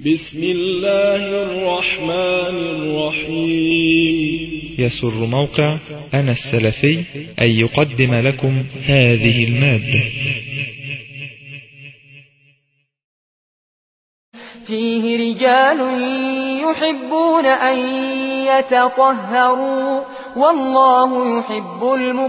بسم الله الرحمن الرحيم يسر موقع أنا السلفي أن يقدم لكم هذه المادة فيه رجال يحبون أن يتطهروا والله يحب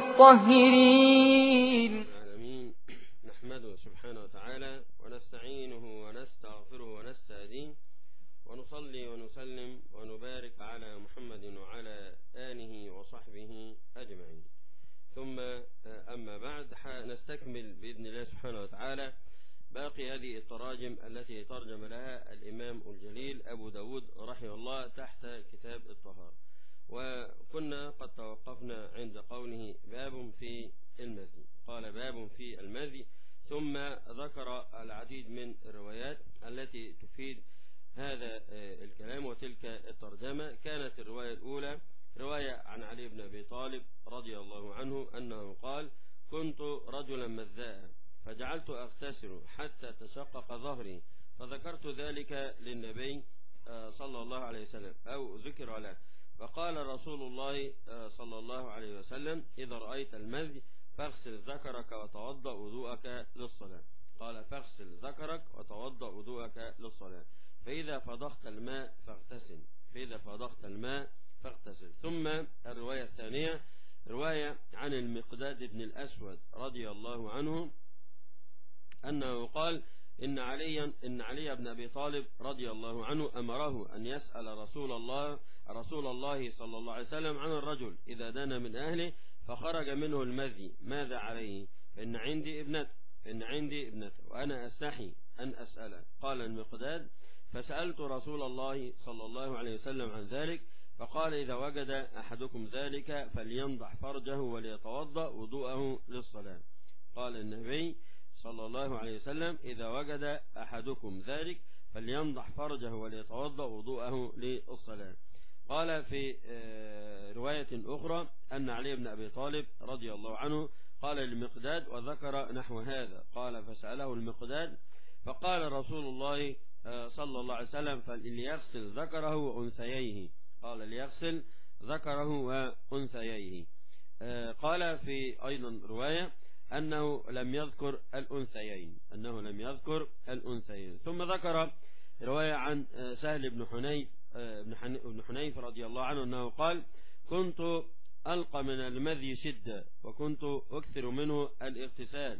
المطهرين العالمين نحمده سبحانه وتعالى ونستعينه ونستغفره ونستهديه ونصلي ونسلم ونبارك على محمد وعلى آله وصحبه أجمعين ثم أما بعد نستكمل بإذن الله سبحانه وتعالى باقي هذه التراجم التي ترجم لها الإمام الجليل أبو داود رحمه الله تحت كتاب الطهارة وكنا قد توقفنا عند قوله باب في المذي قال باب في المذي ثم ذكر العديد من الروايات التي تفيد هذا الكلام وتلك الترجمة كانت الرواية الأولى رواية عن علي بن أبي طالب رضي الله عنه أنه قال كنت رجلا مذاء فجعلت أغتسل حتى تشقق ظهري فذكرت ذلك للنبي صلى الله عليه وسلم أو ذكر له فقال رسول الله صلى الله عليه وسلم إذا رأيت المذي فاغسل ذكرك وتوضأ وضوءك للصلاة قال فاغسل ذكرك وتوضأ وضوءك للصلاة فإذا فضخت الماء فاغتسل فإذا فضخت الماء فاغتسل ثم الرواية الثانية رواية عن المقداد بن الأسود رضي الله عنه أنه قال إن عليا إن علي بن أبي طالب رضي الله عنه أمره أن يسأل رسول الله رسول الله صلى الله عليه وسلم عن الرجل إذا دان من أهله فخرج منه المذي ماذا عليه فإن عندي ابنته فإن عندي ابنته وأنا أستحي أن أسأله قال المقداد فسألت رسول الله صلى الله عليه وسلم عن ذلك فقال إذا وجد أحدكم ذلك فلينضح فرجه وليتوضأ وضوءه للصلاة قال النبي صلى الله عليه وسلم إذا وجد أحدكم ذلك فلينضح فرجه وليتوضأ وضوءه للصلاة قال في رواية أخرى أن علي بن أبي طالب رضي الله عنه قال للمقداد وذكر نحو هذا قال فسأله المقداد فقال رسول الله صلى الله عليه وسلم فليغسل ذكره وأنثييه قال ليغسل ذكره وأنثييه قال في أيضا رواية أنه لم يذكر الأنثيين أنه لم يذكر الأنثيين ثم ذكر رواية عن سهل بن حنيف بن حنيف رضي الله عنه أنه قال كنت ألقى من المذي شدة وكنت أكثر منه الاغتسال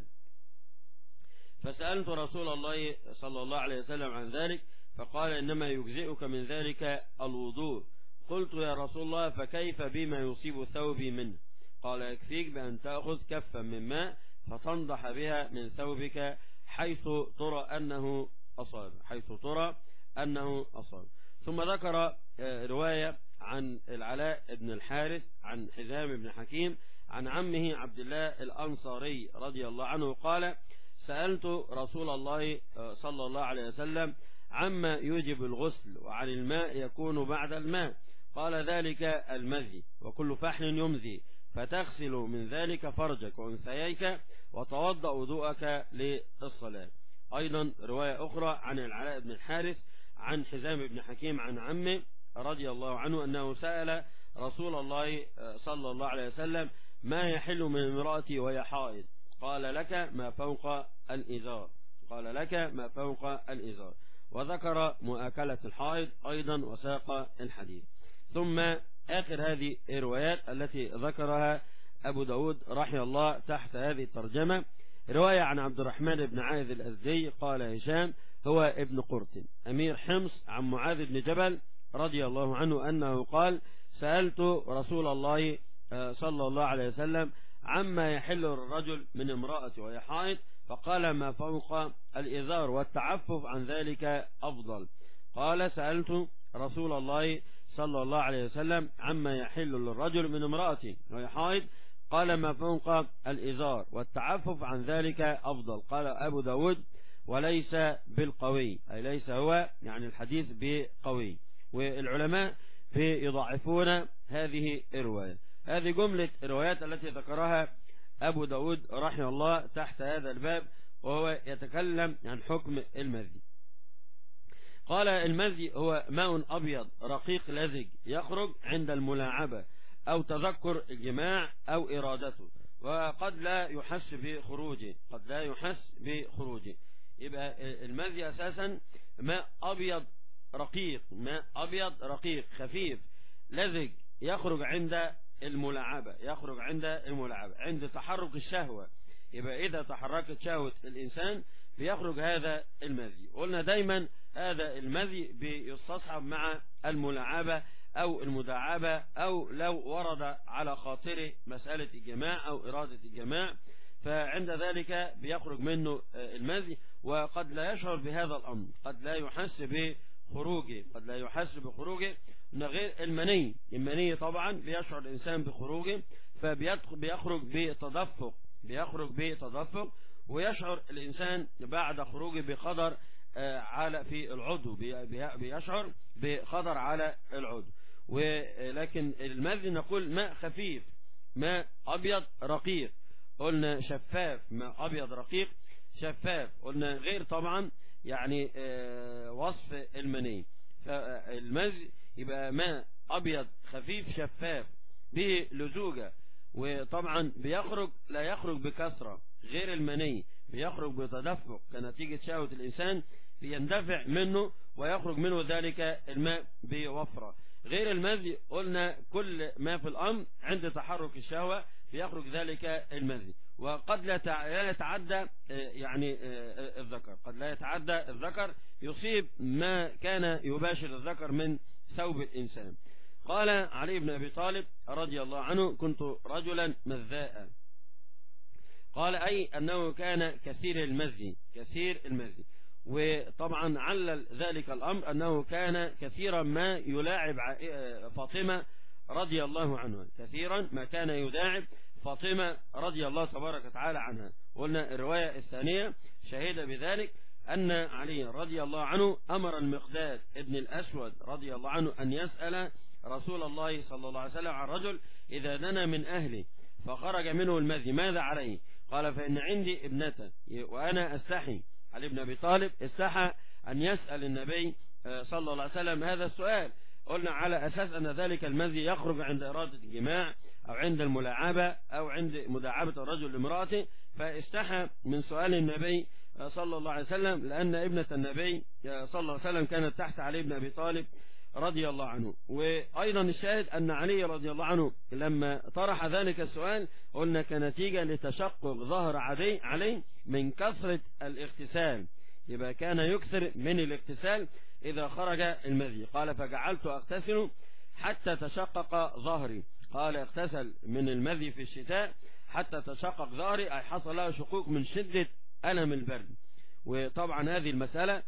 فسألت رسول الله صلى الله عليه وسلم عن ذلك فقال إنما يجزئك من ذلك الوضوء قلت يا رسول الله فكيف بما يصيب ثوبي منه قال يكفيك بأن تأخذ كفا من ماء فتنضح بها من ثوبك حيث ترى أنه أصاب حيث ترى أنه أصاب ثم ذكر رواية عن العلاء بن الحارث عن حزام بن حكيم عن عمه عبد الله الأنصاري رضي الله عنه قال سألت رسول الله صلى الله عليه وسلم عما يوجب الغسل وعن الماء يكون بعد الماء قال ذلك المذي وكل فحل يمذي فتغسل من ذلك فرجك وأنثييك وتوضأ وضوءك للصلاة أيضا رواية أخرى عن العلاء بن الحارث عن حزام بن حكيم عن عمه رضي الله عنه أنه سأل رسول الله صلى الله عليه وسلم ما يحل من امرأتي وهي حائض قال لك ما فوق الإزار قال لك ما فوق الإزار وذكر مؤاكلة الحائض أيضا وساق الحديث ثم آخر هذه الروايات التي ذكرها أبو داود رحمه الله تحت هذه الترجمة رواية عن عبد الرحمن بن عايذ الأزدي قال هشام هو ابن قرط أمير حمص عن معاذ بن جبل رضي الله عنه أنه قال سألت رسول الله صلى الله عليه وسلم عما يحل الرجل من امرأته وهي حائض فقال ما فوق الإزار والتعفف عن ذلك أفضل قال سألت رسول الله صلى الله عليه وسلم عما يحل للرجل من امرأته وهي حائض قال ما فوق الإزار والتعفف عن ذلك أفضل قال أبو داود وليس بالقوي أي ليس هو يعني الحديث بقوي والعلماء يضاعفون هذه الرواية هذه جملة الروايات التي ذكرها أبو داود رحمه الله تحت هذا الباب وهو يتكلم عن حكم المذي قال المذي هو ماء أبيض رقيق لزج يخرج عند الملاعبة أو تذكر الجماع أو إرادته وقد لا يحس بخروجه قد لا يحس بخروجه يبقى المذي أساسا ماء أبيض رقيق ماء أبيض رقيق خفيف لزج يخرج عند الملاعبة يخرج عند الملاعبة عند تحرك الشهوة يبقى إذا تحركت شهوة الإنسان بيخرج هذا المذي قلنا دايما هذا المذي بيستصحب مع الملاعبة أو المداعبة أو لو ورد على خاطره مسألة الجماع أو إرادة الجماع فعند ذلك بيخرج منه المذي وقد لا يشعر بهذا الأمر قد لا يحس بخروجه قد لا يحس بخروجه غير المني المني طبعا بيشعر الإنسان بخروجه فبيخرج بتدفق بيخرج بتدفق ويشعر الإنسان بعد خروجه بقدر على في العضو بيشعر بخطر على العضو ولكن المذي نقول ماء خفيف ماء أبيض رقيق قلنا شفاف ماء أبيض رقيق شفاف قلنا غير طبعا يعني وصف المني فالمزي يبقى ماء أبيض خفيف شفاف به لزوجة وطبعا بيخرج لا يخرج بكثرة غير المني بيخرج بتدفق كنتيجة شهوة الإنسان بيندفع منه ويخرج منه ذلك الماء بوفرة غير المذي قلنا كل ما في الأمر عند تحرك الشهوة بيخرج ذلك المذي وقد لا يتعدى يعني الذكر قد لا يتعدى الذكر يصيب ما كان يباشر الذكر من ثوب الإنسان قال علي بن أبي طالب رضي الله عنه كنت رجلا مذاء قال أي أنه كان كثير المزي كثير المزي وطبعا علل ذلك الأمر أنه كان كثيرا ما يلاعب فاطمة رضي الله عنها كثيرا ما كان يداعب فاطمة رضي الله تبارك وتعالى عنها قلنا الرواية الثانية شهد بذلك أن علي رضي الله عنه أمر المقداد ابن الأسود رضي الله عنه أن يسأل رسول الله صلى الله عليه وسلم عن رجل إذا دنا من أهله فخرج منه المذي ماذا عليه قال فإن عندي ابنة وأنا أستحي علي بن أبي طالب استحى أن يسأل النبي صلى الله عليه وسلم هذا السؤال قلنا على أساس أن ذلك المذي يخرج عند إرادة الجماع أو عند الملاعبة أو عند مداعبة الرجل لامرأته فاستحى من سؤال النبي صلى الله عليه وسلم لأن ابنة النبي صلى الله عليه وسلم كانت تحت علي بن أبي طالب رضي الله عنه وأيضا الشاهد أن علي رضي الله عنه لما طرح ذلك السؤال قلنا كنتيجة لتشقق ظهر علي عليه من كثرة الاغتسال يبقى كان يكثر من الاغتسال إذا خرج المذي قال فجعلت أغتسل حتى تشقق ظهري قال اغتسل من المذي في الشتاء حتى تشقق ظهري أي حصل له شقوق من شدة ألم البرد وطبعا هذه المسألة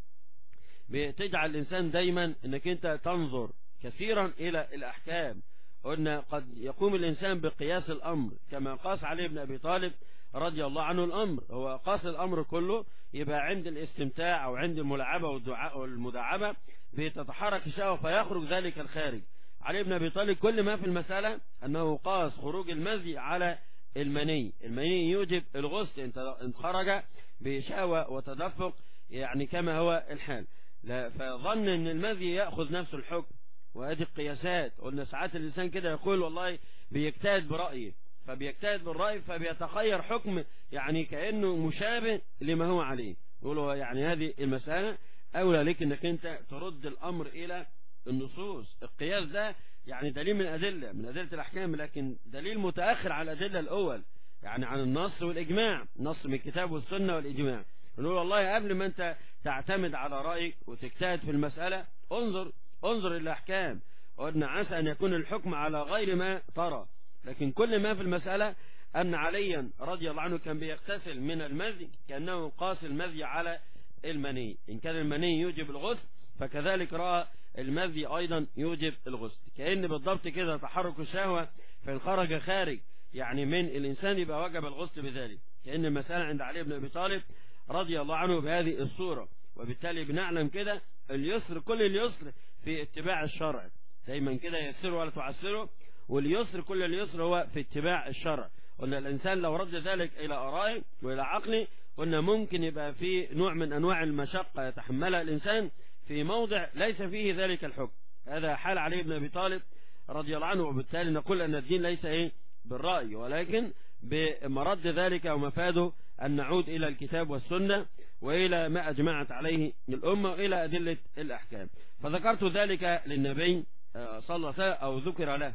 بتجعل الإنسان دايما أنك أنت تنظر كثيرا إلى الأحكام قلنا قد يقوم الإنسان بقياس الأمر كما قاس علي بن أبي طالب رضي الله عنه الأمر هو قاس الأمر كله يبقى عند الاستمتاع أو عند الملاعبة والمداعبة بتتحرك الشهوة فيخرج ذلك الخارج علي بن أبي طالب كل ما في المسألة أنه قاس خروج المذي على المني المني يوجب الغسل انت خرج بشهوة وتدفق يعني كما هو الحال لا فظن ان المذي ياخذ نفس الحكم وادي القياسات قلنا ساعات الانسان كده يقول والله بيجتهد برايه فبيجتهد بالراي فبيتخير حكم يعني كانه مشابه لما هو عليه يقول هو يعني هذه المساله اولى لك انك انت ترد الامر الى النصوص القياس ده يعني دليل من الادله من ادله الاحكام لكن دليل متاخر على الادله الاول يعني عن النص والاجماع نص من الكتاب والسنه والاجماع نقول والله قبل ما انت تعتمد على رأيك وتجتهد في المسألة انظر انظر الأحكام قلنا عسى أن يكون الحكم على غير ما ترى لكن كل ما في المسألة أن عليا رضي الله عنه كان بيغتسل من المذي كأنه قاس المذي على المني إن كان المني يوجب الغسل فكذلك رأى المذي أيضا يوجب الغسل كأن بالضبط كده تحرك الشهوة فإن خرج خارج يعني من الإنسان يبقى وجب الغسل بذلك كأن المسألة عند علي بن أبي طالب رضي الله عنه بهذه الصورة وبالتالي بنعلم كده اليسر كل اليسر في اتباع الشرع دايما كده يسروا ولا تعسروا واليسر كل اليسر هو في اتباع الشرع قلنا الإنسان لو رد ذلك إلى آرائه وإلى عقله قلنا ممكن يبقى في نوع من أنواع المشقة يتحملها الإنسان في موضع ليس فيه ذلك الحكم هذا حال علي بن أبي طالب رضي الله عنه وبالتالي نقول أن الدين ليس إيه بالرأي ولكن بمرد ذلك ومفاده أن نعود إلى الكتاب والسنة وإلى ما أجمعت عليه الأمة وإلى أدلة الأحكام فذكرت ذلك للنبي صلى الله عليه وسلم أو ذكر له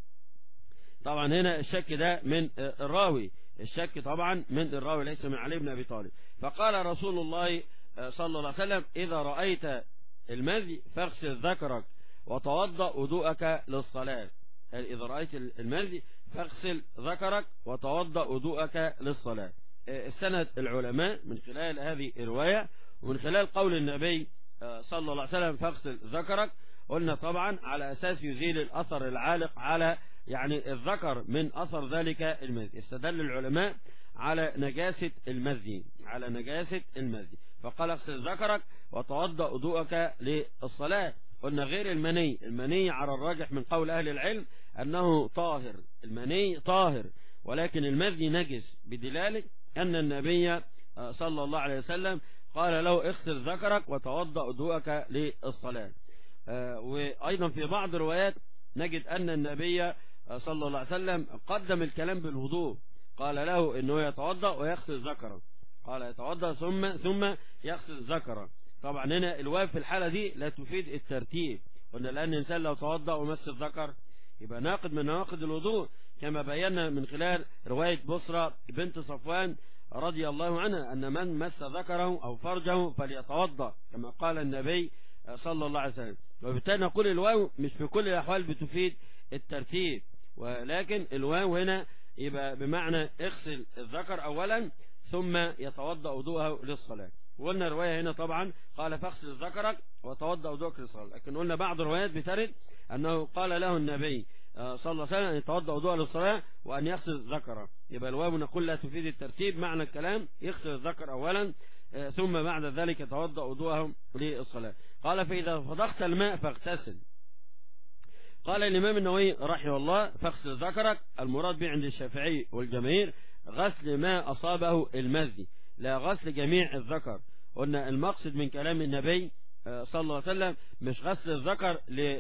طبعا هنا الشك ده من الراوي الشك طبعا من الراوي ليس من علي بن أبي طالب فقال رسول الله صلى الله عليه وسلم إذا رأيت المذي فاغسل ذكرك وتوضأ وضوءك للصلاة إذا رأيت المذي فاغسل ذكرك وتوضأ وضوءك للصلاة استند العلماء من خلال هذه الرواية ومن خلال قول النبي صلى الله عليه وسلم فاغسل ذكرك قلنا طبعا على أساس يزيل الأثر العالق على يعني الذكر من أثر ذلك المذي استدل العلماء على نجاسة المذي على نجاسة المذي فقال اغسل ذكرك وتوضأ وضوءك للصلاة قلنا غير المني المني على الراجح من قول أهل العلم أنه طاهر المني طاهر ولكن المذي نجس بدلالة أن النبي صلى الله عليه وسلم قال له اغسل ذكرك وتوضأ وضوءك للصلاة وأيضا في بعض الروايات نجد أن النبي صلى الله عليه وسلم قدم الكلام بالوضوء قال له أنه يتوضأ ويغسل ذكره قال يتوضأ ثم ثم يغسل ذكره طبعا هنا الواو في الحالة دي لا تفيد الترتيب قلنا لأن الإنسان لو توضأ ومس الذكر يبقى ناقض من نواقض الوضوء كما بينا من خلال رواية بصرة بنت صفوان رضي الله عنها أن من مس ذكره أو فرجه فليتوضأ كما قال النبي صلى الله عليه وسلم وبالتالي نقول الواو مش في كل الأحوال بتفيد الترتيب ولكن الواو هنا يبقى بمعنى اغسل الذكر أولا ثم يتوضأ وضوءه للصلاة وقلنا الرواية هنا طبعا قال فاغسل ذكرك وتوضأ وضوءك للصلاة لكن قلنا بعض الروايات بترد أنه قال له النبي صلى الله عليه وسلم أن يتوضأ وضوءه للصلاة وأن يغسل ذكره يبقى الواو نقول لا تفيد الترتيب معنى الكلام يغسل الذكر أولا ثم بعد ذلك يتوضأ وضوءه للصلاة قال فإذا فضخت الماء فاغتسل قال الإمام النووي رحمه الله فاغسل ذكرك المراد به عند الشافعي والجماهير غسل ما أصابه المذي لا غسل جميع الذكر قلنا المقصد من كلام النبي صلى الله عليه وسلم مش غسل الذكر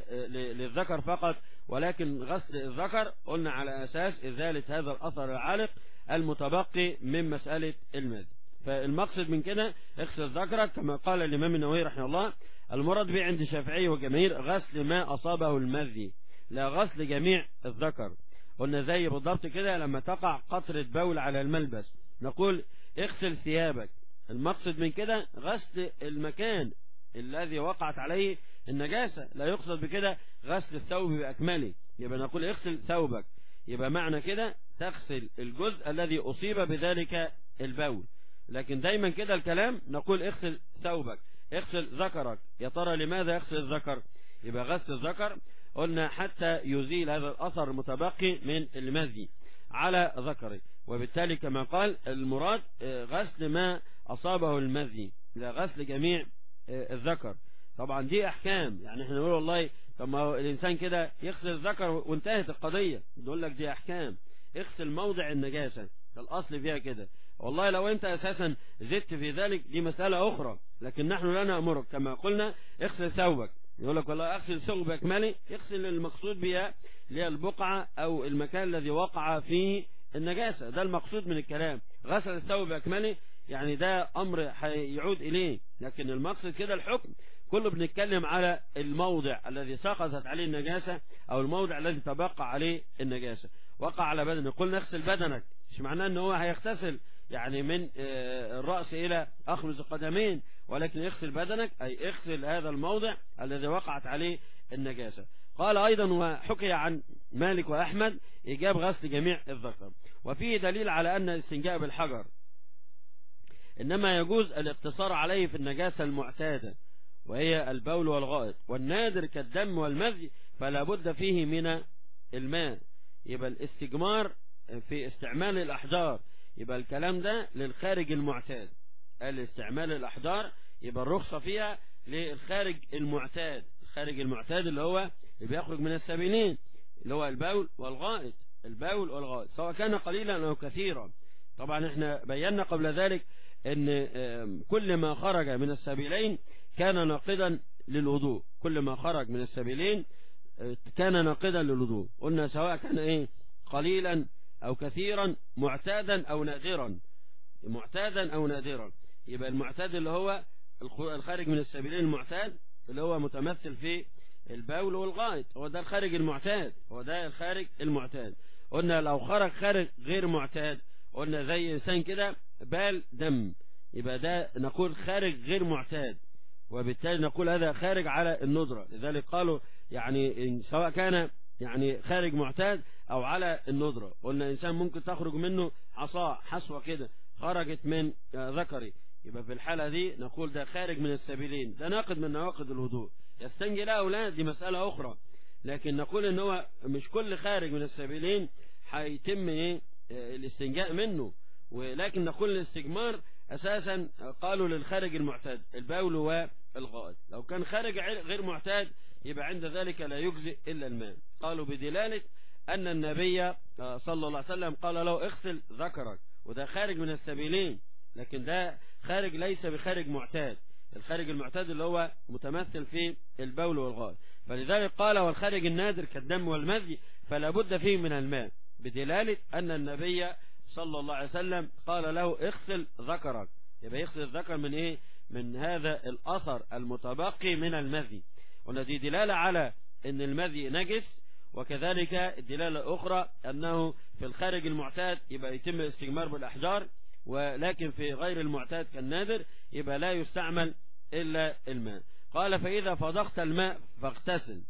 للذكر فقط ولكن غسل الذكر قلنا على أساس إزالة هذا الأثر العالق المتبقي من مسألة المذي فالمقصد من كده اغسل ذكرك كما قال الإمام النووي رحمه الله المراد به عند الشافعي وجماهير غسل ما أصابه المذي لا غسل جميع الذكر قلنا زي بالضبط كده لما تقع قطرة بول على الملبس نقول اغسل ثيابك المقصد من كده غسل المكان الذي وقعت عليه النجاسة لا يقصد بكده غسل الثوب بأكمله يبقى نقول اغسل ثوبك يبقى معنى كده تغسل الجزء الذي أصيب بذلك البول لكن دايما كده الكلام نقول اغسل ثوبك اغسل ذكرك يا ترى لماذا يغسل الذكر يبقى غسل الذكر قلنا حتى يزيل هذا الأثر المتبقي من المذي على ذكره وبالتالي كما قال المراد غسل ما أصابه المذي لا غسل جميع الذكر طبعا دي أحكام يعني احنا نقول والله طب ما هو الإنسان كده يغسل الذكر وانتهت القضية نقول لك دي أحكام اغسل موضع النجاسة الأصل فيها كده والله لو أنت أساسا زدت في ذلك دي مسألة أخرى لكن نحن لا نأمرك كما قلنا اغسل ثوبك يقول لك والله اغسل ثوب أكملي اغسل المقصود بها اللي هي البقعة أو المكان الذي وقع فيه النجاسة ده المقصود من الكلام غسل الثوب بأكمله يعني ده أمر هيعود إليه لكن المقصد كده الحكم كله بنتكلم على الموضع الذي سقطت عليه النجاسة أو الموضع الذي تبقى عليه النجاسة وقع على بدنك قلنا اغسل بدنك مش معناه ان هو هيغتسل يعني من الرأس إلى أخمص القدمين ولكن اغسل بدنك أي اغسل هذا الموضع الذي وقعت عليه النجاسة قال أيضا وحكي عن مالك وأحمد إيجاب غسل جميع الذكر وفيه دليل على أن الاستنجاء بالحجر إنما يجوز الاقتصار عليه في النجاسة المعتادة وهي البول والغائط والنادر كالدم والمذي فلا بد فيه من الماء يبقى الاستجمار في استعمال الأحجار يبقى الكلام ده للخارج المعتاد الاستعمال الأحجار يبقى الرخصة فيها للخارج المعتاد الخارج المعتاد اللي هو اللي بيخرج من السبيلين اللي هو البول والغائط البول والغائط سواء كان قليلا أو كثيرا طبعا احنا بينا قبل ذلك ان كل ما خرج من السبيلين كان ناقضا للوضوء كل ما خرج من السبيلين كان ناقدا للوضوء قلنا سواء كان ايه قليلا او كثيرا معتادا او نادرا معتادا او نادرا يبقى المعتاد اللي هو الخارج من السبيلين المعتاد اللي هو متمثل في البول والغائط هو ده الخارج المعتاد هو ده الخارج المعتاد قلنا لو خرج خارج غير معتاد قلنا زي انسان كده بال دم يبقى ده نقول خارج غير معتاد وبالتالي نقول هذا خارج على الندرة لذلك قالوا يعني سواء كان يعني خارج معتاد او على الندرة قلنا انسان ممكن تخرج منه عصا حسوة كده خرجت من ذكري يبقى في الحالة دي نقول ده خارج من السبيلين ده ناقد من نواقض الوضوء يستنجي لا أولاد دي مسألة أخرى لكن نقول ان هو مش كل خارج من السبيلين هيتم ايه الاستنجاء منه ولكن نقول الاستجمار اساسا قالوا للخارج المعتاد البول والغائط لو كان خارج غير معتاد يبقى عند ذلك لا يجزئ الا الماء قالوا بدلالة ان النبي صلى الله عليه وسلم قال له اغسل ذكرك وده خارج من السبيلين لكن ده خارج ليس بخارج معتاد الخارج المعتاد اللي هو متمثل في البول والغائط فلذلك قال والخارج النادر كالدم والمذي فلا بد فيه من الماء بدلالة أن النبي صلى الله عليه وسلم قال له اغسل ذكرك يبقى يغسل الذكر من ايه من هذا الأثر المتبقي من المذي قلنا دي دلالة على أن المذي نجس وكذلك الدلالة الأخرى أنه في الخارج المعتاد يبقى يتم الاستجمار بالأحجار ولكن في غير المعتاد كالنادر يبقى لا يستعمل إلا الماء قال فإذا فضغت الماء فاغتسل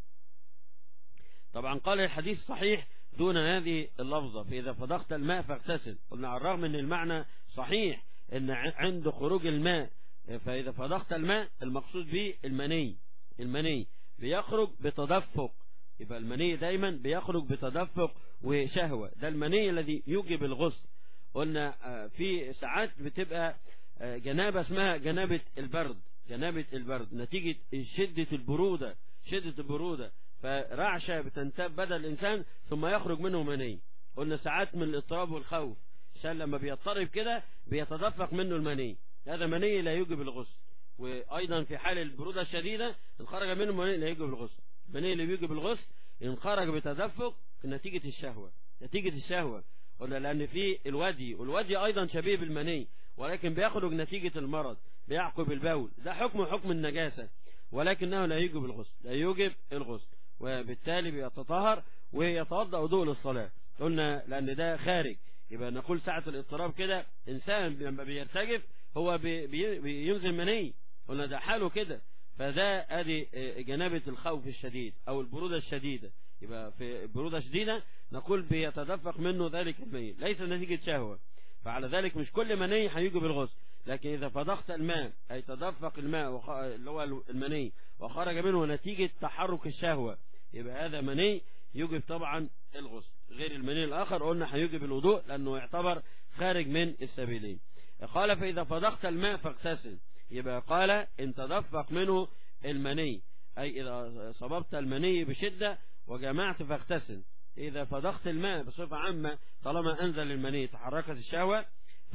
طبعا قال الحديث صحيح دون هذه اللفظة فإذا فضغت الماء فاغتسل قلنا على الرغم أن المعنى صحيح أن عند خروج الماء فإذا فضغت الماء المقصود به المني المني بيخرج بتدفق يبقى المني دايما بيخرج بتدفق وشهوة ده المني الذي يوجب الغسل قلنا في ساعات بتبقى جنابة اسمها جنابة البرد جنابة البرد نتيجة شدة البرودة شدة البرودة فرعشة بتنتاب بدل الإنسان ثم يخرج منه مني قلنا ساعات من الاضطراب والخوف عشان لما بيضطرب كده بيتدفق منه المني هذا مني لا يوجب الغسل وأيضا في حال البرودة الشديدة إن خرج منه مني لا يوجب الغسل المني اللي بيوجب الغسل إن خرج بتدفق نتيجة الشهوة نتيجة الشهوة قلنا لأن في الودي والودي أيضا شبيه بالمني ولكن بيخرج نتيجة المرض بيعقب البول ده حكم حكم النجاسة ولكنه لا يوجب الغسل لا يوجب الغسل وبالتالي بيتطهر ويتوضأ وضوء للصلاة قلنا لأن ده خارج يبقى نقول ساعة الاضطراب كده إنسان لما بيرتجف هو بي بي بينزل مني قلنا ده حاله كده فده ادي جنابة الخوف الشديد او البرودة الشديدة يبقى في برودة شديدة نقول بيتدفق منه ذلك المني ليس نتيجة شهوة فعلى ذلك مش كل مني هيجي بالغسل لكن إذا فضخت الماء أي تدفق الماء وخ... اللي هو المني وخرج منه نتيجة تحرك الشهوة يبقى هذا مني يجب طبعا الغسل غير المني الآخر قلنا هيجب الوضوء لأنه يعتبر خارج من السبيلين قال فإذا فضخت الماء فاغتسل يبقى قال إن تدفق منه المني أي إذا صببت المني بشدة وجمعت فاغتسل إذا فضخت الماء بصفة عامة طالما أنزل المني تحركت الشهوة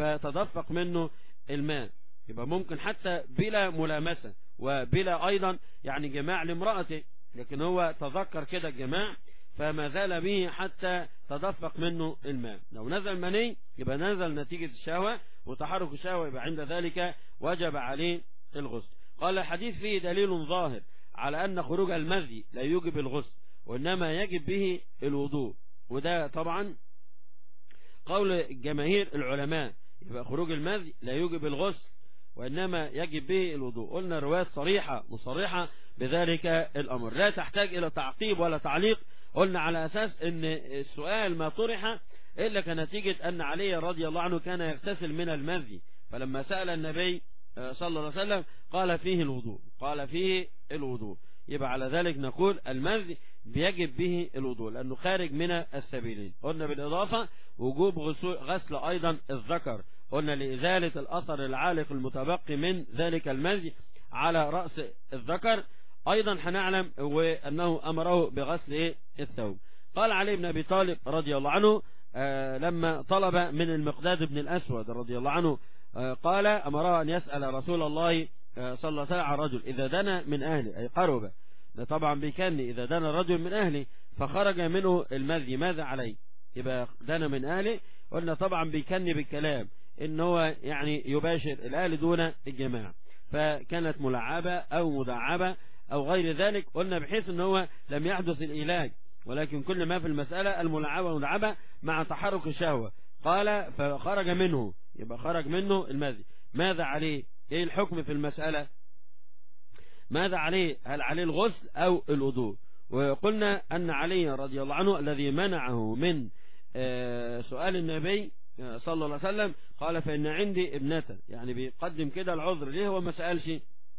فتدفق منه الماء يبقى ممكن حتى بلا ملامسة وبلا أيضا يعني جماع لامرأته لكن هو تذكر كده الجماع فما زال به حتى تدفق منه الماء لو نزل مني يبقى نزل نتيجة الشهوة وتحرك الشهوة يبقى عند ذلك وجب عليه الغسل قال الحديث فيه دليل ظاهر على أن خروج المذي لا يوجب الغسل وإنما يجب به الوضوء وده طبعا قول جماهير العلماء يبقى خروج المذي لا يوجب الغسل وإنما يجب به الوضوء قلنا روايات صريحة مصرحة بذلك الأمر لا تحتاج إلى تعقيب ولا تعليق قلنا على أساس أن السؤال ما طرح إلا كنتيجة أن علي رضي الله عنه كان يغتسل من المذي فلما سأل النبي صلى الله عليه وسلم قال فيه الوضوء قال فيه الوضوء يبقى على ذلك نقول المذي بيجب به الوضوء لأنه خارج من السبيلين قلنا بالإضافة وجوب غسل أيضا الذكر قلنا لإزالة الأثر العالق المتبقي من ذلك المذي على رأس الذكر أيضا هنعلم وأنه أمره بغسل الثوب قال علي بن أبي طالب رضي الله عنه آه لما طلب من المقداد بن الأسود رضي الله عنه آه قال أمره أن يسأل رسول الله آه، صلى الله عليه وسلم على الرجل إذا دنا من أهله أي قرب ده طبعا بيكني إذا دنا الرجل من أهله فخرج منه المذي ماذا عليه يبقى دنا من أهله قلنا طبعا بيكني بالكلام إن هو يعني يباشر الأهل دون الجماعة فكانت ملعبة أو مدعبة أو غير ذلك قلنا بحيث إن هو لم يحدث الإيلاج ولكن كل ما في المسألة الملعبة والمدعبة مع تحرك الشهوة قال فخرج منه يبقى خرج منه المذي ماذا عليه ايه الحكم في المسألة ماذا عليه هل عليه الغسل او الوضوء وقلنا ان علي رضي الله عنه الذي منعه من آه، سؤال النبي آه، صلى الله عليه وسلم قال فإن عندي ابنة يعني بيقدم كده العذر ليه هو ما سألش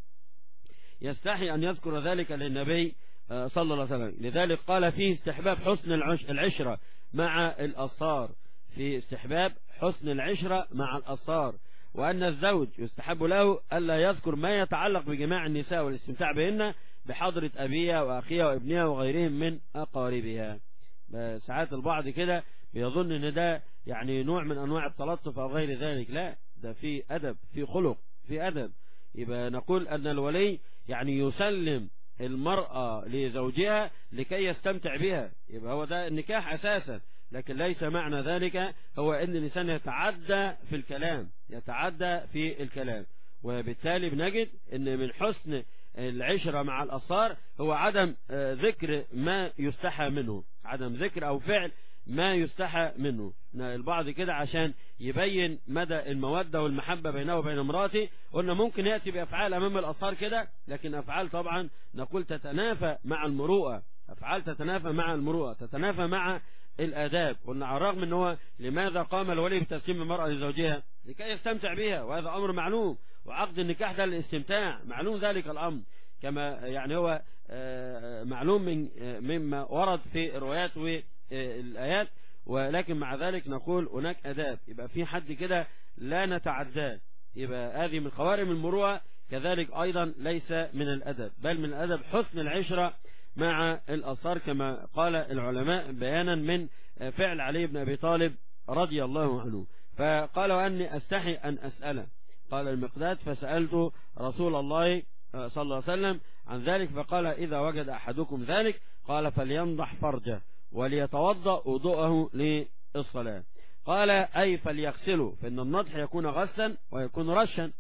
يستحي أن يذكر ذلك للنبي آه، صلى الله عليه وسلم لذلك قال فيه استحباب حسن العش- العشرة مع الأصهار في استحباب حسن العشرة مع الأصهار وأن الزوج يستحب له ألا يذكر ما يتعلق بجماع النساء والاستمتاع بهن بحضرة أبيها وأخيها وابنها وغيرهم من أقاربها ساعات البعض كده بيظن ان ده يعني نوع من انواع التلطف او غير ذلك لا ده في ادب في خلق في ادب يبقى نقول ان الولي يعني يسلم المرأة لزوجها لكي يستمتع بها يبقى هو ده النكاح اساسا لكن ليس معنى ذلك هو ان الانسان يتعدى في الكلام يتعدى في الكلام وبالتالي بنجد ان من حسن العشرة مع الأصهار هو عدم آه، ذكر ما يستحى منه عدم ذكر أو فعل ما يستحى منه البعض كده عشان يبين مدى المودة والمحبة بينه وبين امراته قلنا ممكن يأتي بأفعال أمام الأصهار كده لكن أفعال طبعا نقول تتنافى مع المروءة أفعال تتنافى مع المروءة تتنافى مع الآداب قلنا على الرغم أنه هو لماذا قام الولي بتسليم المرأة لزوجها لكي يستمتع بها وهذا أمر معلوم وعقد النكاح ده الاستمتاع معلوم ذلك الأمر كما يعني هو آه، معلوم من آه، مما ورد في الروايات والآيات ولكن مع ذلك نقول هناك أداب يبقى في حد كده لا نتعداه يبقى هذه من خوارم المروءة كذلك أيضا ليس من الأدب بل من الأدب حسن العشرة مع الأصار كما قال العلماء بيانا من فعل علي بن أبي طالب رضي الله عنه فقال وأني أستحي أن أسأله قال المقداد فسألت رسول الله صلى الله عليه وسلم عن ذلك فقال إذا وجد أحدكم ذلك قال فلينضح فرجه وليتوضأ وضوءه للصلاة قال أي فليغسله فإن النضح يكون غسلا ويكون رشا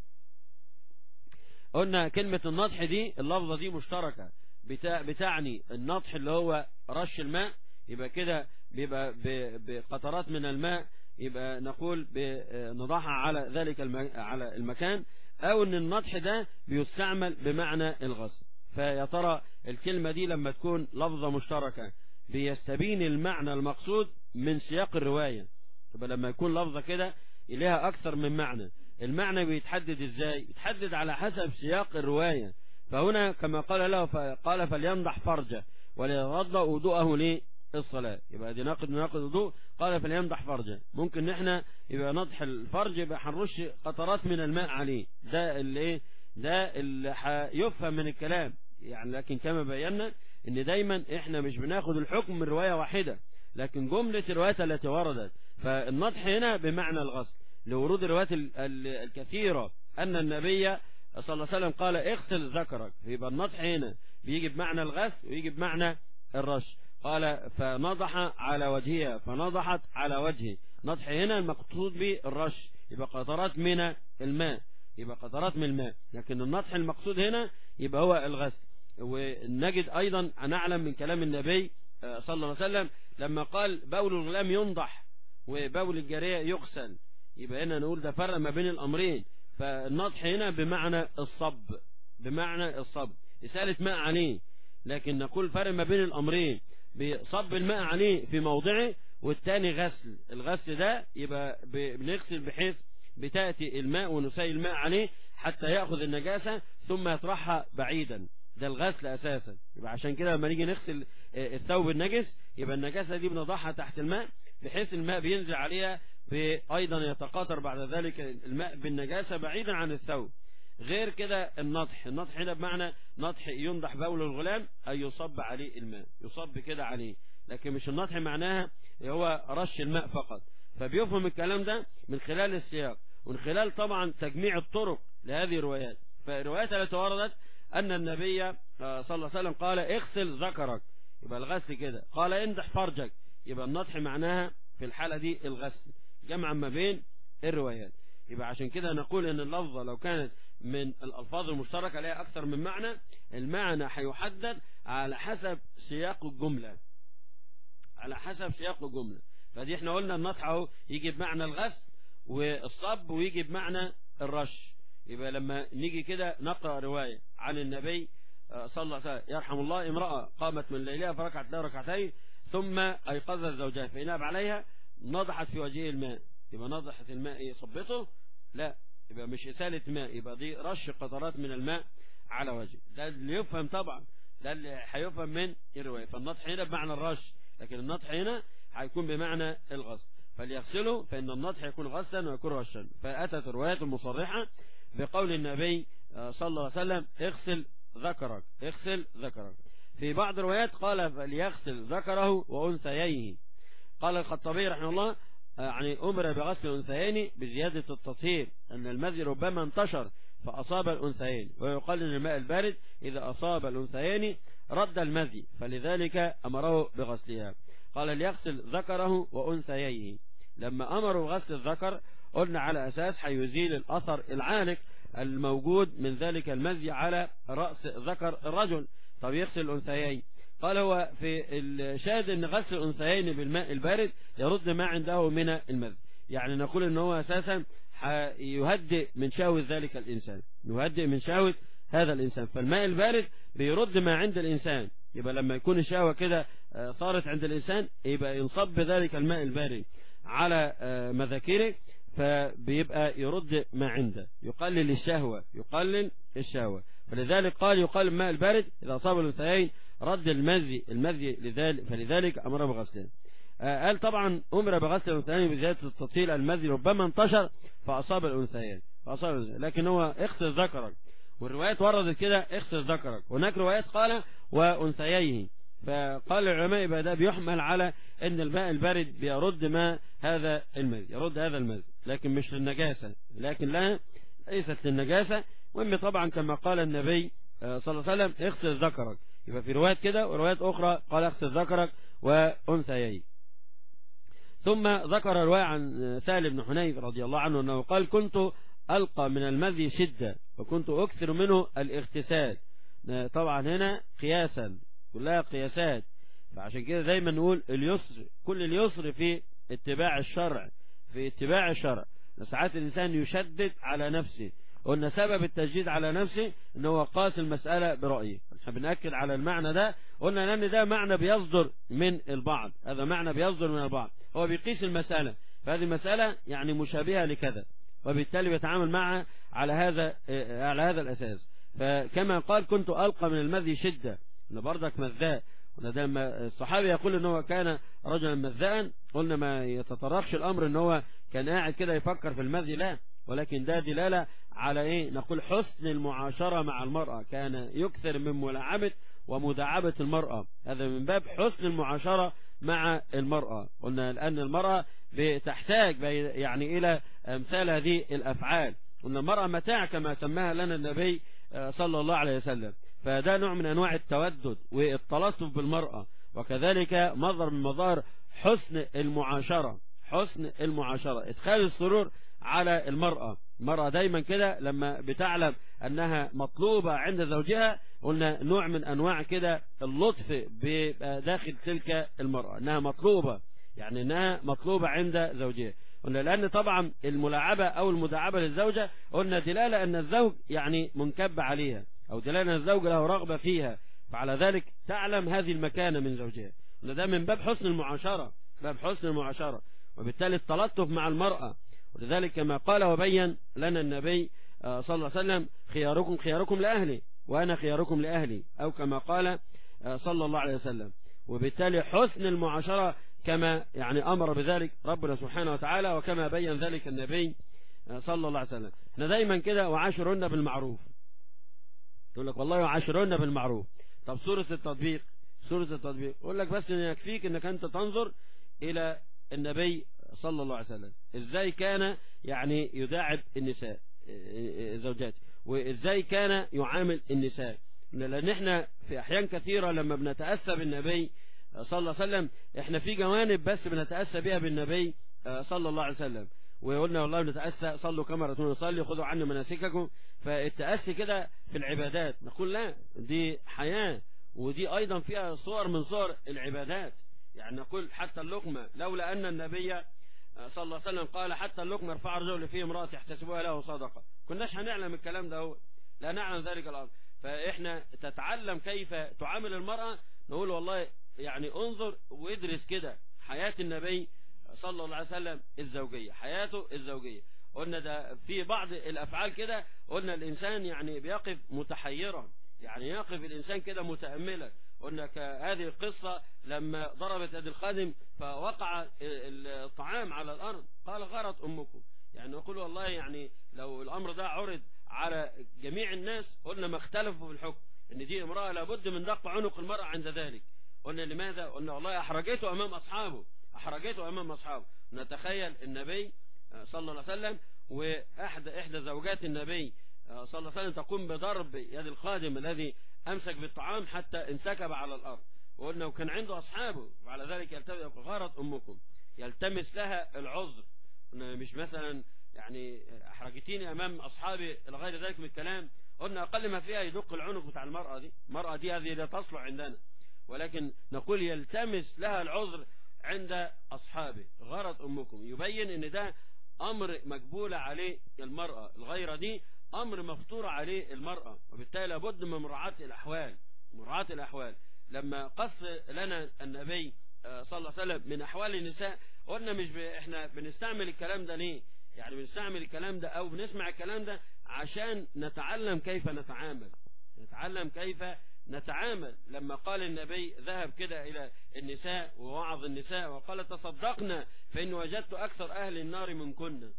قلنا كلمة النضح دي اللفظة دي مشتركة بتا بتعني النضح اللي هو رش الماء يبقى كده بيبقى ب- بقطرات من الماء يبقى نقول نضعها على ذلك الم- على المكان او ان النضح ده بيستعمل بمعنى الغسل فيا ترى الكلمة دي لما تكون لفظة مشتركة بيستبين المعنى المقصود من سياق الرواية يبقى لما يكون لفظة كده لها أكثر من معنى المعنى بيتحدد إزاي يتحدد على حسب سياق الرواية فهنا كما قال له قال فلينضح فرجه وليتوضا وضوءه للصلاة يبقى دي ناقد من ناقد الوضوء قال فلينضح فرجه ممكن ان احنا يبقى نضح الفرج يبقى هنرش قطرات من الماء عليه ده اللي ايه ده اللي هيفهم من الكلام يعني لكن كما بينا ان دايما احنا مش بناخد الحكم من رواية واحدة لكن جملة الروايات التي وردت فالنضح هنا بمعنى الغسل لورود الروايات ال- ال- الكثيرة أن النبي صلى الله عليه وسلم قال اغسل ذكرك يبقى النضح هنا بيجي بمعنى الغسل ويجي بمعنى الرش قال فنضح على وجهها فنضحت على وجهه نضح هنا المقصود به الرش يبقى قطرات من الماء يبقى قطرات من الماء لكن النضح المقصود هنا يبقى هو الغسل ونجد أيضا نعلم من كلام النبي آه، صلى الله عليه وسلم لما قال بول الغلام ينضح وبول الجارية يغسل يبقى هنا نقول ده فرق ما بين الأمرين فالنضح هنا بمعنى الصب بمعنى الصب إسالة ماء عليه لكن نقول فرق ما بين الأمرين بصب الماء عليه في موضعه والتاني غسل الغسل ده يبقى ب- بنغسل بحيث بتأتي الماء ونسيل الماء عليه حتى يأخذ النجاسة ثم يطرحها بعيدا ده الغسل أساسا يبقى عشان كده لما نيجي نغسل آه، الثوب النجس يبقى النجاسة دي بنضعها تحت الماء بحيث الماء بينزل عليها أيضا يتقاطر بعد ذلك الماء بالنجاسة بعيدا عن الثوب غير كده النضح النضح هنا بمعنى نضح ينضح بول الغلام أي يصب عليه الماء يصب كده عليه لكن مش النضح معناها هو رش الماء فقط فبيفهم الكلام ده من خلال السياق ومن خلال طبعا تجميع الطرق لهذه الروايات فالروايات التي وردت أن النبي آه، صلى الله عليه وسلم قال اغسل ذكرك يبقى الغسل كده قال اندح فرجك يبقى النطح معناها في الحالة دي الغسل جمعا ما بين الروايات يبقى عشان كده نقول ان اللفظة لو كانت من الألفاظ المشتركة لها أكثر من معنى المعنى هيحدد على حسب سياق الجملة على حسب سياق الجملة فدي احنا قلنا النطح اهو يجي بمعنى الغسل والصب ويجي بمعنى الرش يبقى لما نيجي كده نقرأ رواية عن النبي آه، صلى الله عليه وسلم يرحم الله امرأة قامت من ليلها فركعت لها ركعتين ثم أيقظت زوجها فإناب عليها نضحت في وجهه الماء يبقى نضحت الماء ايه صبته لا يبقى مش إسالة ماء يبقى دي رش قطرات من الماء على وجهه ده اللي يفهم طبعا ده اللي هيفهم من الرواية فالنطح هنا بمعنى الرش لكن النطح هنا هيكون بمعنى الغسل فليغسله فإن النطح يكون غسلا ويكون رشا فأتت الروايات المصرحة بقول النبي آه، صلى الله عليه وسلم اغسل ذكرك اغسل ذكرك في بعض الروايات قال فليغسل ذكره وأنثييه قال الخطابي رحمه الله آه، يعني أمر بغسل الأنثيين بزيادة التطهير أن المذي ربما انتشر فأصاب الأنثيين ويقال أن الماء البارد إذا أصاب الأنثيين رد المذي فلذلك أمره بغسلها قال ليغسل ذكره وأنثييه لما أمروا غسل الذكر قلنا على أساس حيزيل الأثر العالق الموجود من ذلك المذي على رأس ذكر الرجل طب يغسل الأنثيين قال هو في الشاهد أن غسل الأنثيين بالماء البارد يرد ما عنده من المذي يعني نقول أنه هو أساسا يهدئ من شهوة ذلك الإنسان يهدئ من شهوة هذا الإنسان فالماء البارد بيرد ما عند الإنسان يبقى لما يكون الشهوة كده آه، صارت عند الإنسان يبقى ينصب ذلك الماء البارد على آه، مذاكيره فبيبقى يرد ما عنده يقلل الشهوة يقلل الشهوة فلذلك قال يقال الماء البارد إذا أصاب الأنثيين رد المذي المذي لذلك فلذلك أمر بغسله آه، قال طبعا أمر بغسل الأنثيين بزيادة التطهير المذي ربما انتشر فأصاب الأنثيين فأصاب الأنثيين لكن هو اغسل ذكرك والروايات وردت كده اغسل ذكرك هناك روايات قال وأنثييه فقال العلماء يبقى ده بيحمل على ان الماء البارد بيرد ما هذا المذي يرد هذا المذي لكن مش للنجاسة لكن لا ليست للنجاسة وإما طبعا كما قال النبي آه، صلى الله عليه وسلم اغسل ذكرك يبقى في روايات كده وروايات أخرى قال اغسل ذكرك وأنثيين ثم ذكر رواية عن سالم بن حنيف رضي الله عنه أنه قال كنت ألقى من المذي شدة وكنت أكثر منه الاغتسال طبعا هنا قياسا كلها قياسات فعشان كده دايما نقول اليسر كل اليسر في اتباع الشرع في اتباع الشرع ساعات الإنسان يشدد على نفسه قلنا سبب التشديد على نفسه ان هو قاس المسألة برأيه احنا بنأكد على المعنى ده قلنا لأن ده معنى بيصدر من البعض هذا معنى بيصدر من البعض هو بيقيس المسألة فهذه المسألة يعني مشابهة لكذا وبالتالي بيتعامل معها على هذا على هذا الأساس فكما قال كنت ألقى من المذي شدة ان برضك مذاء ده لما الصحابي يقول ان هو كان رجلا مذاء قلنا ما يتطرقش الامر ان هو كان قاعد كده يفكر في المذي لا ولكن ده دلالة على ايه نقول حسن المعاشرة مع المرأة كان يكثر من ملاعبة ومداعبة المرأة هذا من باب حسن المعاشرة مع المرأة قلنا لأن المرأة بتحتاج يعني إلى أمثال هذه الأفعال قلنا المرأة متاع كما سماها لنا النبي صلى الله عليه وسلم فده نوع من أنواع التودد والتلطف بالمرأة وكذلك مظهر من مظاهر حسن المعاشرة حسن المعاشرة ادخال السرور على المرأة المرأة دايما كده لما بتعلم أنها مطلوبة عند زوجها قلنا نوع من أنواع كده اللطف بيبقى داخل تلك المرأة أنها مطلوبة يعني أنها مطلوبة عند زوجها قلنا لأن طبعا الملاعبة أو المداعبة للزوجة قلنا دلالة أن الزوج يعني منكب عليها أو دلالة أن الزوج له رغبة فيها فعلى ذلك تعلم هذه المكانة من زوجها قلنا ده من باب حسن المعاشرة باب حسن المعاشرة وبالتالي التلطف مع المرأة ولذلك كما قال وبين لنا النبي صلى الله عليه وسلم خياركم خياركم لأهلي وأنا خياركم لأهلي أو كما قال صلى الله عليه وسلم وبالتالي حسن المعاشرة كما يعني أمر بذلك ربنا سبحانه وتعالى وكما بين ذلك النبي صلى الله عليه وسلم احنا دايما كده وعاشرون بالمعروف يقول لك والله وعاشرون بالمعروف طب سورة التطبيق سورة التطبيق يقول لك بس إن يكفيك انك انت تنظر الى النبي صلى الله عليه وسلم ازاي كان يعني يداعب النساء زوجاته وازاي كان يعامل النساء لان احنا في احيان كثيرة لما بنتأسى بالنبي صلى الله عليه وسلم احنا في جوانب بس بنتأسى بها بالنبي صلى الله عليه وسلم وقلنا والله بنتأسى صلوا كما رأيتم نصلي خذوا عني مناسككم فالتأسي كده في العبادات نقول لا دي حياة ودي أيضا فيها صور من صور العبادات يعني نقول حتى اللقمة لولا أن النبي صلى الله عليه وسلم قال حتى اللقمة ارفع رجل فيه امرأة يحتسبوها له صدقة كناش هنعلم الكلام ده هو لا نعلم ذلك الأمر فإحنا تتعلم كيف تعامل المرأة نقول والله يعني انظر وادرس كده حياة النبي صلى الله عليه وسلم الزوجية حياته الزوجية قلنا ده في بعض الأفعال كده قلنا الإنسان يعني بيقف متحيرا يعني يقف الإنسان كده متأملا قلنا هذه القصة لما ضربت يد الخادم فوقع الطعام على الأرض قال غرت أمكم يعني نقول والله يعني لو الأمر ده عرض على جميع الناس قلنا ما اختلفوا في الحكم ان دي امرأة لابد من دق عنق المرأة عند ذلك قلنا لماذا قلنا والله أحرجته أمام أصحابه أحرجته أمام أصحابه نتخيل النبي صلى الله عليه وسلم وإحدى إحدى زوجات النبي صلى الله عليه وسلم تقوم بضرب يد الخادم الذي أمسك بالطعام حتى انسكب على الأرض وقلنا وكان عنده أصحابه وعلى ذلك يلتمس غارت أمكم يلتمس لها العذر مش مثلا يعني أحرجتيني أمام أصحابي إلى غير ذلك من الكلام قلنا أقل ما فيها يدق العنق بتاع المرأة دي المرأة دي هذه لا تصلح عندنا ولكن نقول يلتمس لها العذر عند أصحابه غرت أمكم يبين أن ده أمر مقبول عليه المرأة الغيرة دي أمر مفطور عليه المرأة وبالتالي لابد من مراعاة الأحوال مراعاة الأحوال لما قص لنا النبي صلى الله عليه وسلم من أحوال النساء قلنا مش ب... احنا بنستعمل الكلام ده ليه يعني بنستعمل الكلام ده أو بنسمع الكلام ده عشان نتعلم كيف نتعامل نتعلم كيف نتعامل لما قال النبي ذهب كده إلى النساء ووعظ النساء وقال تصدقنا فإن وجدت أكثر أهل النار من كنا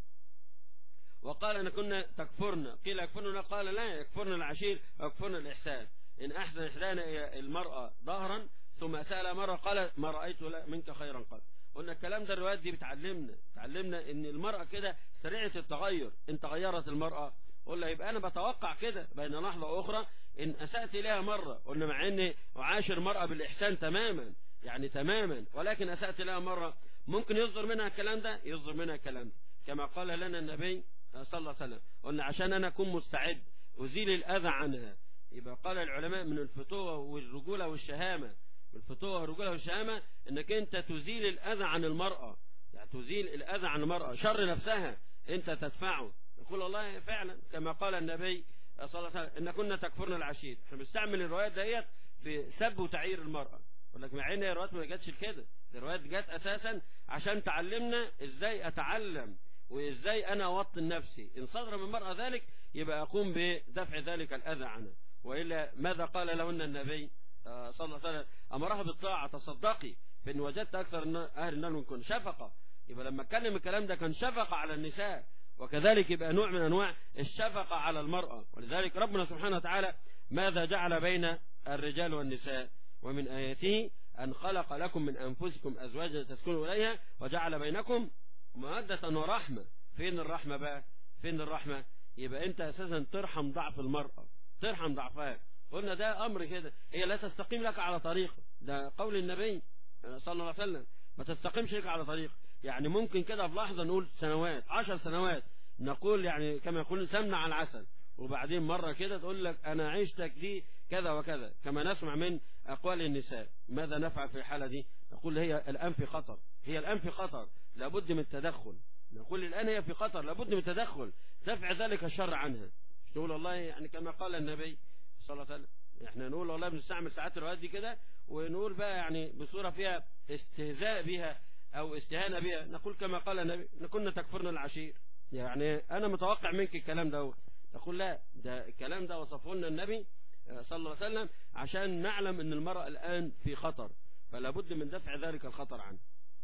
وقال أن كنا تكفرنا قيل يكفرنا قال لا يكفرنا العشير ويكفرنا الإحسان إن أحسن إحدانا المرأة ظهرا ثم سأل مرة قال ما رأيت منك خيرا قال قلنا الكلام ده الروايات دي بتعلمنا بتعلمنا ان المرأة كده سريعة التغير ان تغيرت المرأة قلنا يبقى انا بتوقع كده بين لحظة اخرى ان اسأت لها مرة قلنا مع اني اعاشر المرأة بالاحسان تماما يعني تماما ولكن اسأت لها مرة ممكن يصدر منها الكلام ده يصدر منها الكلام ده كما قال لنا النبي صلى الله عليه وسلم قلنا عشان انا اكون مستعد ازيل الاذى عنها يبقى قال العلماء من الفتوة والرجولة والشهامة الفتوة والرجولة والشهامة انك انت تزيل الاذى عن المرأة يعني تزيل الاذى عن المرأة شر نفسها انت تدفعه يقول والله فعلا كما قال النبي صلى الله عليه وسلم ان كنا تكفرنا العشير احنا بنستعمل الروايات ديت في سب وتعيير المرأة يقول لك مع ان الروايات ما جاتش كده الروايات جت اساسا عشان تعلمنا ازاي اتعلم وازاي انا اوطن نفسي ان صدر من المرأة ذلك يبقى اقوم بدفع ذلك الاذى عنها والا ماذا قال لهن النبي صلى الله عليه وسلم أمرها بالطاعة تصدقي فإن وجدت أكثر أهل النار منكم شفقة يبقى لما اتكلم الكلام ده كان شفقة على النساء وكذلك يبقى نوع من أنواع الشفقة على المرأة ولذلك ربنا سبحانه وتعالى ماذا جعل بين الرجال والنساء ومن آياته أن خلق لكم من أنفسكم أزواجا تسكنوا إليها وجعل بينكم مودة ورحمة فين الرحمة بقى فين الرحمة يبقى أنت أساسا ترحم ضعف المرأة ترحم ضعفها قلنا ده أمر كده هي لا تستقيم لك على طريق ده قول النبي صلى الله عليه وسلم ما تستقيمش لك على طريق يعني ممكن كده في لحظة نقول سنوات عشر سنوات نقول يعني كما يقول سمنة على العسل وبعدين مرة كده تقول لك أنا عيشتك دي كذا وكذا كما نسمع من أقوال النساء ماذا نفعل في الحالة دي نقول هي الآن في خطر هي الآن في خطر لابد من التدخل نقول الآن هي في خطر لابد من التدخل دفع ذلك الشر عنها تقول والله يعني كما قال النبي صلى الله عليه وسلم احنا نقول والله بنستعمل ساعات الروايات دي كده ونقول بقى يعني بصورة فيها استهزاء بها او استهانة بها نقول كما قال النبي كنا تكفرنا العشير يعني انا متوقع منك الكلام ده تقول لا ده الكلام ده وصفه لنا النبي صلى الله عليه وسلم عشان نعلم ان المرأة الان في خطر فلا بد من دفع ذلك الخطر عنه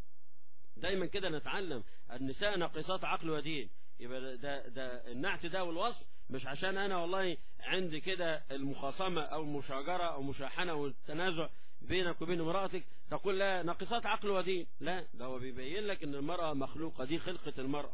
دايما كده نتعلم النساء ناقصات عقل ودين يبقى ده, ده النعت ده والوصف مش عشان انا والله عندي كده المخاصمة او المشاجرة او مشاحنة والتنازع بينك وبين امرأتك تقول لا ناقصات عقل ودين لا ده هو بيبين لك ان المرأة مخلوقة دي خلقة المرأة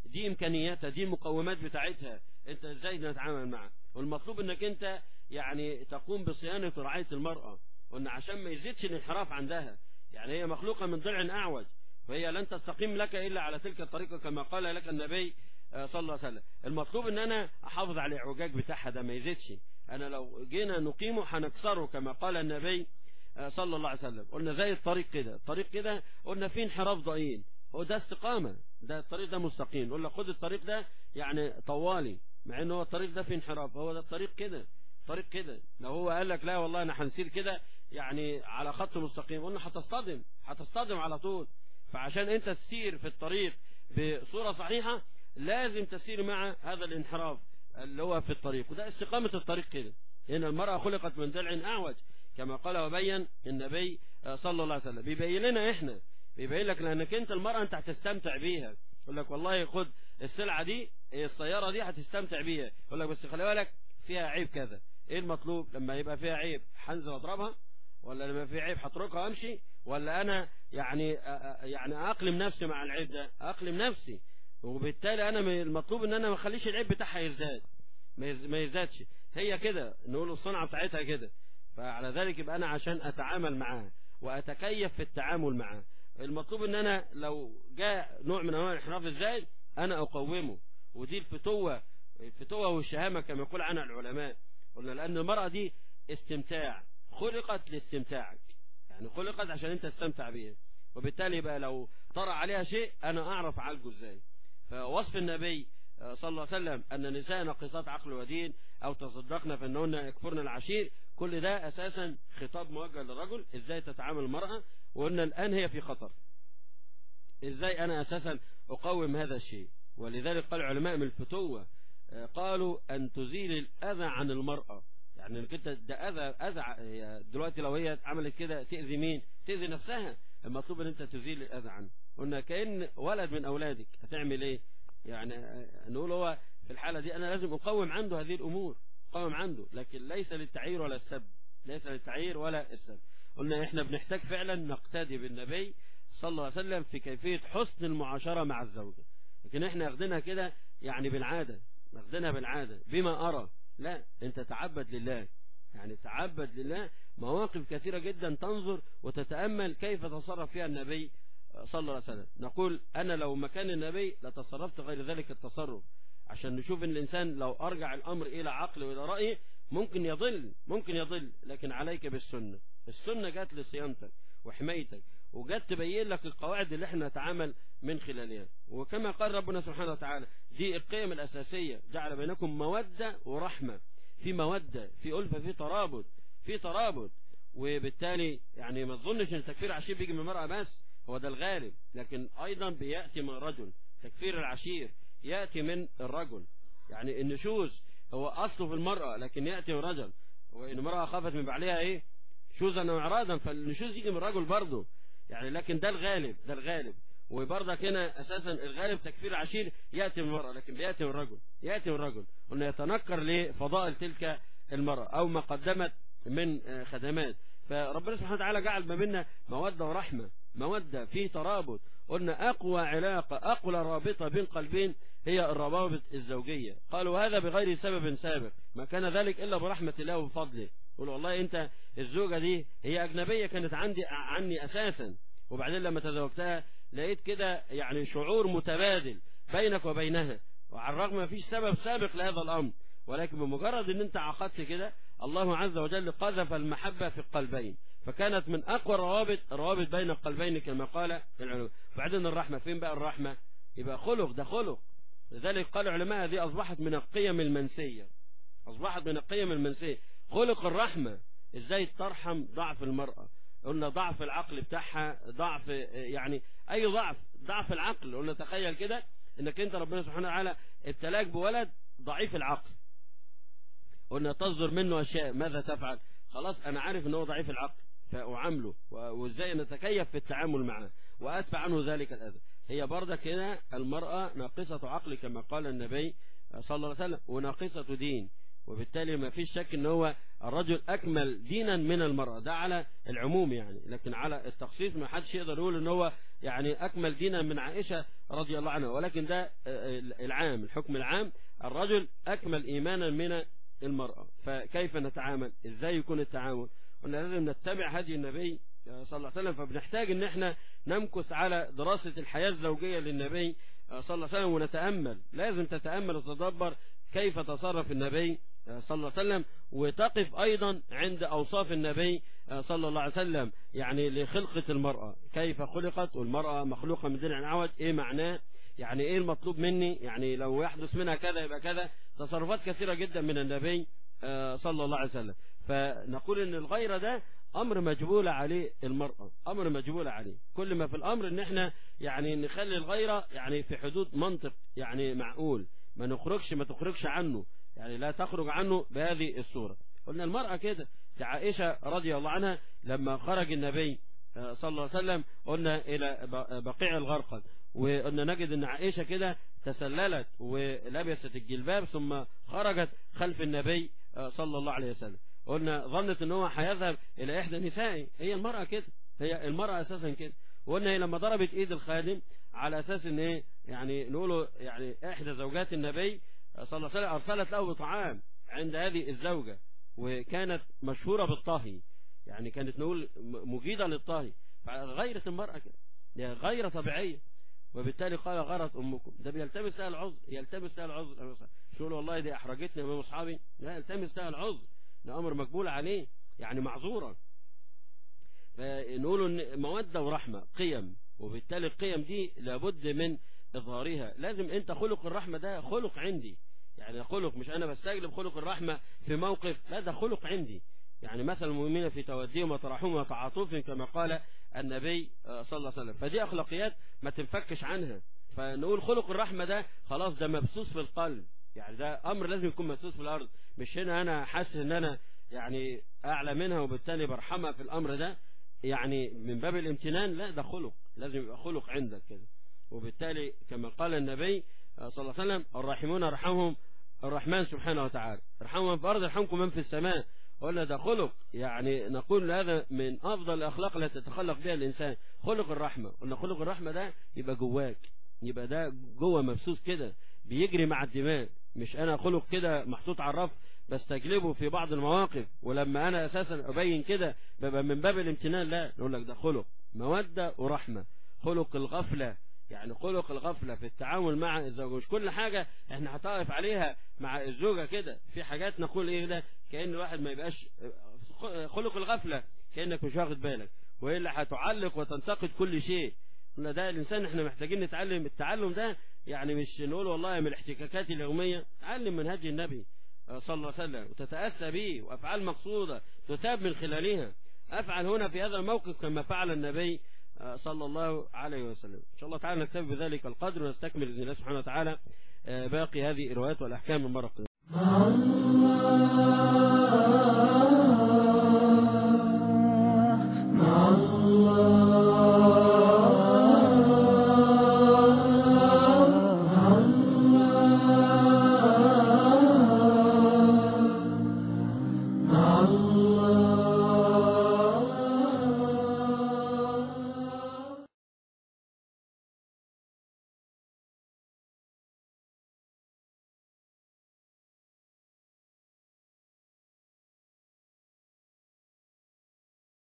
دي امكانياتها دي المقومات بتاعتها انت ازاي نتعامل معها والمطلوب انك انت يعني تقوم بصيانه ورعايه المراه قلنا عشان ما يزيدش الانحراف عندها يعني هي مخلوقه من ضلع اعوج فهي لن تستقيم لك الا على تلك الطريقه كما قال لك النبي صلى الله عليه وسلم المطلوب ان انا احافظ على الاعوجاج بتاعها ده ما يزيدش انا لو جينا نقيمه هنكسره كما قال النبي صلى الله عليه وسلم قلنا زي الطريق كده الطريق كده قلنا فيه انحراف ضئيل هو ده استقامة ده الطريق ده مستقيم قلنا خد الطريق ده يعني طوالي مع ان هو الطريق ده فيه انحراف هو ده الطريق كده طريق كده لو هو قال لك لا والله انا هنسير كده يعني على خط مستقيم قلنا هتصطدم هتصطدم على طول فعشان انت تسير في الطريق بصورة صحيحة لازم تسير مع هذا الانحراف اللي هو في الطريق وده استقامة الطريق كده لأن المرأة خلقت من ضلع أعوج كما قال وبين النبي صلى الله عليه وسلم بيبين لنا احنا بيبين لك لانك انت المرأة انت هتستمتع بيها يقول لك والله خد السلعة دي السيارة دي هتستمتع بيها يقول لك بس خلي بالك فيها عيب كذا ايه المطلوب لما يبقى فيها عيب هنزل اضربها ولا لما في عيب هتركها وامشي ولا انا يعني يعني اقلم نفسي مع العيب ده اقلم نفسي وبالتالي انا المطلوب ان انا ما اخليش العيب بتاعها يزداد ما يزدادش هي كده نقول الصنعة بتاعتها كده فعلى ذلك يبقى انا عشان اتعامل معاها واتكيف في التعامل معاها المطلوب ان انا لو جاء نوع من انواع الانحراف الزائد انا اقومه ودي الفتوة الفتوة والشهامة كما يقول عنها العلماء قلنا لان المرأة دي استمتاع خلقت لاستمتاعك يعني خلقت عشان انت تستمتع بيها وبالتالي بقى لو طرأ عليها شيء انا اعرف اعالجه ازاي فوصف النبي صلى الله عليه وسلم أن النساء ناقصات عقل ودين أو تصدقن فإنهن يكفرن العشير كل ده أساسا خطاب موجه للرجل إزاي تتعامل المرأة وأن الآن هي في خطر إزاي أنا أساسا أقوم هذا الشيء ولذلك قال علماء من الفتوة قالوا أن تزيل الأذى عن المرأة يعني انك انت ده اذى اذى دلوقتي لو هي عملت كده تاذي مين؟ تاذي نفسها المطلوب ان انت تزيل الاذى عنه قلنا كان ولد من اولادك هتعمل ايه؟ يعني نقول هو في الحالة دي أنا لازم أقوم عنده هذه الأمور أقوم عنده لكن ليس للتعيير ولا السب ليس للتعيير ولا السب قلنا إحنا بنحتاج فعلا نقتدي بالنبي صلى الله عليه وسلم في كيفية حسن المعاشرة مع الزوجة لكن إحنا ياخدينها كده يعني بالعادة ناخدينها بالعادة بما أرى لا أنت تعبد لله يعني تعبد لله مواقف كثيرة جدا تنظر وتتأمل كيف تصرف فيها النبي صلى الله عليه وسلم نقول أنا لو مكان النبي لتصرفت غير ذلك التصرف عشان نشوف ان الانسان لو ارجع الامر الى عقل والى راي ممكن يضل ممكن يضل لكن عليك بالسنه السنه جت لصيانتك وحمايتك وجت تبين لك القواعد اللي احنا نتعامل من خلالها وكما قال ربنا سبحانه وتعالى دي القيم الاساسيه جعل بينكم موده ورحمه في موده في الفه في ترابط في ترابط وبالتالي يعني ما تظنش ان التكفير العشير بيجي من المراه بس هو ده الغالب لكن ايضا بياتي من رجل تكفير العشير يأتي من الرجل يعني النشوز هو أصله في المرأة لكن يأتي من رجل وإن المرأة خافت من بعلها إيه شوزا وإعراضا فالنشوز يجي من الرجل برضه يعني لكن ده الغالب ده الغالب وبرضك هنا أساسا الغالب تكفير العشير يأتي من المرأة لكن بيأتي من الرجل يأتي من الرجل قلنا يتنكر لفضائل تلك المرأة أو ما قدمت من خدمات فربنا سبحانه وتعالى جعل ما بيننا مودة ورحمة مودة فيه ترابط قلنا أقوى علاقة أقوى رابطة بين قلبين هي الروابط الزوجية قالوا هذا بغير سبب سابق ما كان ذلك إلا برحمة الله وفضله قلوا والله أنت الزوجة دي هي أجنبية كانت عندي عني أساسا وبعدين لما تزوجتها لقيت كده يعني شعور متبادل بينك وبينها وعلى الرغم ما فيش سبب سابق لهذا الأمر ولكن بمجرد ان انت عقدت كده الله عز وجل قذف المحبة في القلبين فكانت من اقوى الروابط الروابط بين القلبين كما قال العلماء بعدين الرحمة فين بقى الرحمة يبقى خلق ده خلق لذلك قال العلماء هذه اصبحت من القيم المنسية اصبحت من القيم المنسية خلق الرحمة ازاي ترحم ضعف المرأة قلنا ضعف العقل بتاعها ضعف يعني اي ضعف ضعف العقل قلنا تخيل كده انك انت ربنا سبحانه وتعالى ابتلاك بولد ضعيف العقل قلنا تصدر منه أشياء ماذا تفعل خلاص أنا عارف أنه ضعيف العقل فأعامله وإزاي نتكيف في التعامل معه وأدفع عنه ذلك الأذى هي برضك هنا المرأة ناقصة عقل كما قال النبي صلى الله عليه وسلم وناقصة دين وبالتالي ما فيش شك ان هو الرجل اكمل دينا من المرأة ده على العموم يعني لكن على التخصيص ما حدش يقدر يقول ان هو يعني اكمل دينا من عائشة رضي الله عنها ولكن ده العام الحكم العام الرجل اكمل ايمانا من المرأة فكيف نتعامل ازاي يكون التعامل قلنا لازم نتبع هدي النبي صلى الله عليه وسلم فبنحتاج ان احنا نمكث على دراسة الحياة الزوجية للنبي صلى الله عليه وسلم ونتأمل لازم تتأمل وتدبر كيف تصرف النبي صلى الله عليه وسلم وتقف أيضا عند أوصاف النبي صلى الله عليه وسلم يعني لخلقة المرأة كيف خلقت والمرأة مخلوقة من درع عوج إيه معناه يعني إيه المطلوب مني يعني لو يحدث منها كذا يبقى كذا تصرفات كثيرة جدا من النبي صلى الله عليه وسلم فنقول ان الغيرة ده امر مجبول عليه المرأة امر مجبول عليه كل ما في الامر ان احنا يعني نخلي الغيرة يعني في حدود منطق يعني معقول ما نخرجش ما تخرجش عنه يعني لا تخرج عنه بهذه الصورة قلنا المرأة كده عائشة رضي الله عنها لما خرج النبي صلى الله عليه وسلم قلنا إلى بقيع الغرقد وقلنا نجد أن عائشة كده تسللت ولبست الجلباب ثم خرجت خلف النبي صلى الله عليه وسلم قلنا ظنت ان هو هيذهب الى احدى نسائه هي المرأة كده هي المرأة اساسا كده وقلنا هي لما ضربت ايد الخادم على اساس ان ايه يعني نقوله يعني احدى زوجات النبي صلى الله عليه وسلم ارسلت له بطعام عند هذه الزوجة وكانت مشهورة بالطهي يعني كانت نقول مجيدة للطهي فغيرة المرأة كده يعني غير طبيعية وبالتالي قال غرت أمكم ده بيلتمس لها العذر يلتمس لها العذر مش يقول والله دي أحرجتني أمام أصحابي لا يلتمس لها العذر ده أمر مقبول عليه يعني معذورة فنقول إن مودة ورحمة قيم وبالتالي القيم دي لابد من إظهارها لازم أنت خلق الرحمة ده خلق عندي يعني خلق مش أنا بستجلب خلق الرحمة في موقف لا ده خلق عندي يعني مثل المؤمنين في توديهم وتراحمهم وتعاطفهم كما قال النبي صلى الله عليه وسلم فدي أخلاقيات ما تنفكش عنها فنقول خلق الرحمة ده خلاص ده مبثوث في القلب يعني ده أمر لازم يكون مبثوث في الأرض مش هنا أنا حاسس إن أنا يعني أعلى منها وبالتالي برحمها في الأمر ده يعني من باب الامتنان لا ده خلق لازم يبقى خلق عندك كده وبالتالي كما قال النبي صلى الله عليه وسلم الراحمون رحمهم الرحمن سبحانه وتعالى ارحموا من في الأرض ارحمكم من في السماء قلنا ده خلق يعني نقول هذا من أفضل الأخلاق التي تتخلق بها الإنسان خلق الرحمة قلنا خلق الرحمة ده يبقى جواك يبقى ده جوه مبسوس كده بيجري مع الدماء مش أنا خلق كده محطوط على الرف بستجلبه في بعض المواقف ولما أنا أساسا أبين كده ببقى من باب الامتنان لا نقول لك ده خلق مودة ورحمة خلق الغفلة يعني خلق الغفلة في التعامل مع الزوج مش كل حاجة احنا هتقف عليها مع الزوجة كده في حاجات نقول ايه ده كأن الواحد ما يبقاش خلق الغفلة كأنك مش واخد بالك وإلا هتعلق وتنتقد كل شيء قلنا ده الإنسان احنا محتاجين نتعلم التعلم ده يعني مش نقول والله من الاحتكاكات اليومية تعلم منهج النبي صلى الله عليه وسلم وتتأسى به وأفعال مقصودة تثاب من خلالها أفعل هنا في هذا الموقف كما فعل النبي صلى الله عليه وسلم إن شاء الله تعالى نكتفي بذلك القدر ونستكمل بإذن الله سبحانه وتعالى باقي هذه الروايات والأحكام المرة القادمة